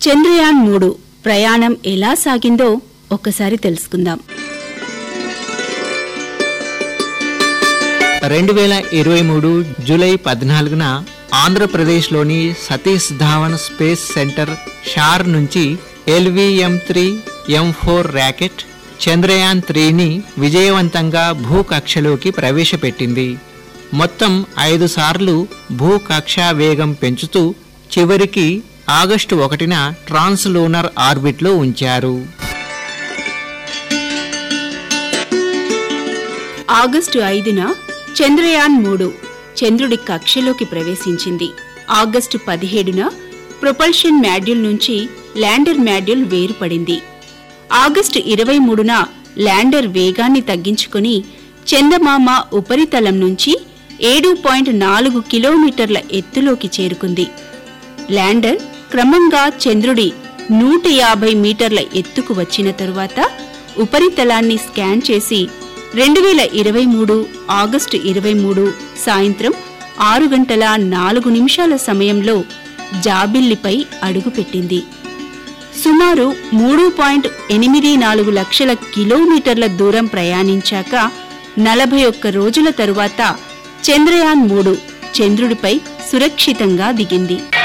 చంద్రయాన్ మూడు ప్రయాణం ఎలా సాగిందో ఒక్కసారి తెలుసుకుందాం రెండు వేల ఇరవై మూడు జూలై పద్నాలుగున ఆంధ్రప్రదేశ్లోని Satish Dhawan space centre SHAR నుంచి LVM three M four rocket Chandrayaan త్రీని విజయవంతంగా భూకక్షలోకి ప్రవేశపెట్టింది మొత్తం ఐదు సార్లు భూకక్షా వేగం పెంచుతూ చివరికి ఆగస్టు ఒకటిన ట్రాన్స్లూనర్ ఆర్బిట్లో ఉంచారు ఆగస్టు ఐదున చంద్రయాన్ మూడు చంద్రుడి కక్షలోకి ప్రవేశించింది ఆగస్టు పదిహేడున ప్రొపల్షన్ మాడ్యూల్ నుంచి ల్యాండర్ మాడ్యూల్ వేరుపడింది ఆగస్టు ఇరవై మూడున ల్యాండర్ వేగాన్ని తగ్గించుకుని చందమామ ఉపరితలం నుంచి ఏడు పాయింట్ నాలుగు కిలోమీటర్ల ఎత్తులోకి చేరుకుంది ల్యాండర్ క్రమంగా చంద్రుడి నూట యాభై మీటర్ల ఎత్తుకు వచ్చిన తరువాత ఉపరితలాన్ని స్కాన్ చేసి రెండు వేల ఇరవై మూడు ఆగస్టు ఇరవై మూడు సాయంత్రం ఆరు గంటల నాలుగు నిమిషాల సమయంలో జాబిల్లిపై అడుగుపెట్టింది సుమారు మూడు పాయింట్ ఎనిమిది నాలుగు లక్షల కిలోమీటర్ల దూరం ప్రయాణించాక నలభై ఒక్క రోజుల తరువాత చంద్రయాన్ మూడు చంద్రుడిపై సురక్షితంగా దిగింది